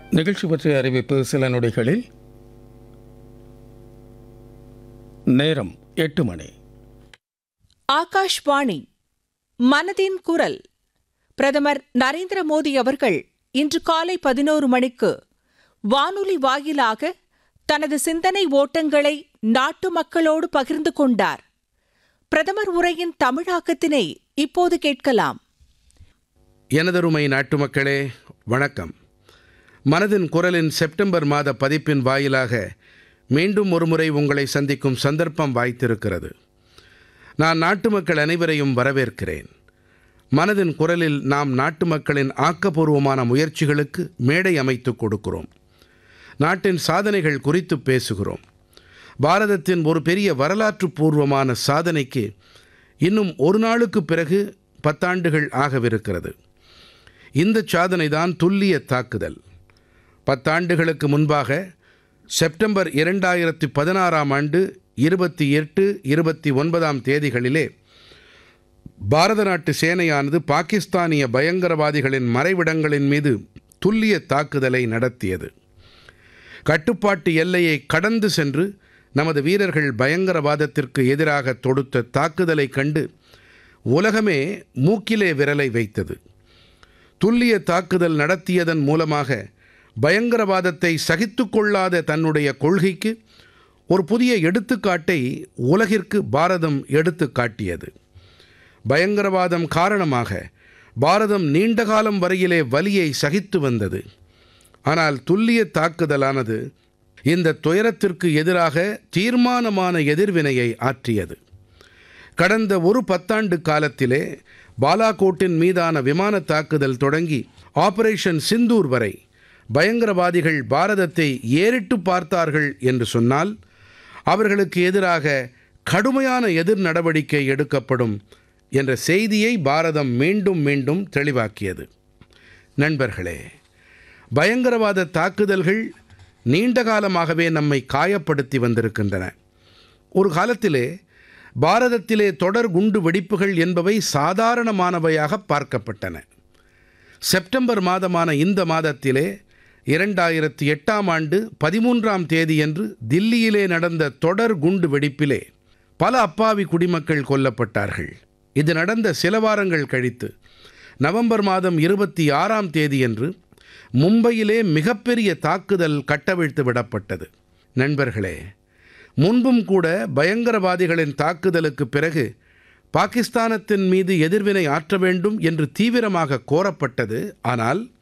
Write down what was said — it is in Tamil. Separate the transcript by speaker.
Speaker 1: நிகழ்ச்சி பற்றிய அறிவிப்பு சில நொடிகளில் நேரம் எட்டு மணி
Speaker 2: ஆகாஷ்வாணி மனதின் குரல் பிரதமர் நரேந்திர மோடி அவர்கள் இன்று காலை பதினோரு மணிக்கு வானொலி வாயிலாக தனது சிந்தனை ஓட்டங்களை நாட்டு மக்களோடு பகிர்ந்து கொண்டார் பிரதமர் உரையின் தமிழாக்கத்தினை இப்போது கேட்கலாம்
Speaker 3: எனதருமை நாட்டு மக்களே வணக்கம் மனதின் குரலின் செப்டம்பர் மாத பதிப்பின் வாயிலாக மீண்டும் ஒருமுறை உங்களை சந்திக்கும் சந்தர்ப்பம் வாய்த்திருக்கிறது நான் நாட்டு மக்கள் அனைவரையும் வரவேற்கிறேன் மனதின் குரலில் நாம் நாட்டு மக்களின் ஆக்கப்பூர்வமான முயற்சிகளுக்கு மேடை அமைத்துக் கொடுக்கிறோம் நாட்டின் சாதனைகள் குறித்து பேசுகிறோம் பாரதத்தின் ஒரு பெரிய வரலாற்று பூர்வமான சாதனைக்கு இன்னும் ஒரு நாளுக்கு பிறகு பத்தாண்டுகள் ஆகவிருக்கிறது இந்த சாதனை தான் துல்லிய தாக்குதல் பத்தாண்டுகளுக்கு முன்பாக செப்டம்பர் இரண்டாயிரத்தி பதினாறாம் ஆண்டு இருபத்தி எட்டு இருபத்தி ஒன்பதாம் தேதிகளிலே பாரத நாட்டு சேனையானது பாகிஸ்தானிய பயங்கரவாதிகளின் மறைவிடங்களின் மீது துல்லிய தாக்குதலை நடத்தியது கட்டுப்பாட்டு எல்லையை கடந்து சென்று நமது வீரர்கள் பயங்கரவாதத்திற்கு எதிராக தொடுத்த தாக்குதலை கண்டு உலகமே மூக்கிலே விரலை வைத்தது துல்லிய தாக்குதல் நடத்தியதன் மூலமாக பயங்கரவாதத்தை சகித்துக் கொள்ளாத தன்னுடைய கொள்கைக்கு ஒரு புதிய எடுத்துக்காட்டை உலகிற்கு பாரதம் எடுத்து காட்டியது பயங்கரவாதம் காரணமாக பாரதம் நீண்ட காலம் வரையிலே வலியை சகித்து வந்தது ஆனால் துல்லிய தாக்குதலானது இந்த துயரத்திற்கு எதிராக தீர்மானமான எதிர்வினையை ஆற்றியது கடந்த ஒரு பத்தாண்டு காலத்திலே பாலாகோட்டின் மீதான விமான தாக்குதல் தொடங்கி ஆபரேஷன் சிந்தூர் வரை பயங்கரவாதிகள் பாரதத்தை ஏறிட்டு பார்த்தார்கள் என்று சொன்னால் அவர்களுக்கு எதிராக கடுமையான எதிர் நடவடிக்கை எடுக்கப்படும் என்ற செய்தியை பாரதம் மீண்டும் மீண்டும் தெளிவாக்கியது நண்பர்களே பயங்கரவாத தாக்குதல்கள் நீண்ட காலமாகவே நம்மை காயப்படுத்தி வந்திருக்கின்றன ஒரு காலத்திலே பாரதத்திலே தொடர் குண்டு வெடிப்புகள் என்பவை சாதாரணமானவையாக பார்க்கப்பட்டன செப்டம்பர் மாதமான இந்த மாதத்திலே இரண்டாயிரத்தி எட்டாம் ஆண்டு பதிமூன்றாம் தேதியன்று தில்லியிலே நடந்த தொடர் குண்டு வெடிப்பிலே பல அப்பாவி குடிமக்கள் கொல்லப்பட்டார்கள் இது நடந்த சில வாரங்கள் கழித்து நவம்பர் மாதம் இருபத்தி ஆறாம் தேதியன்று மும்பையிலே மிகப்பெரிய தாக்குதல் கட்டவிழ்த்து விடப்பட்டது நண்பர்களே முன்பும் கூட பயங்கரவாதிகளின் தாக்குதலுக்கு பிறகு பாகிஸ்தானத்தின் மீது எதிர்வினை ஆற்ற வேண்டும் என்று தீவிரமாக கோரப்பட்டது ஆனால்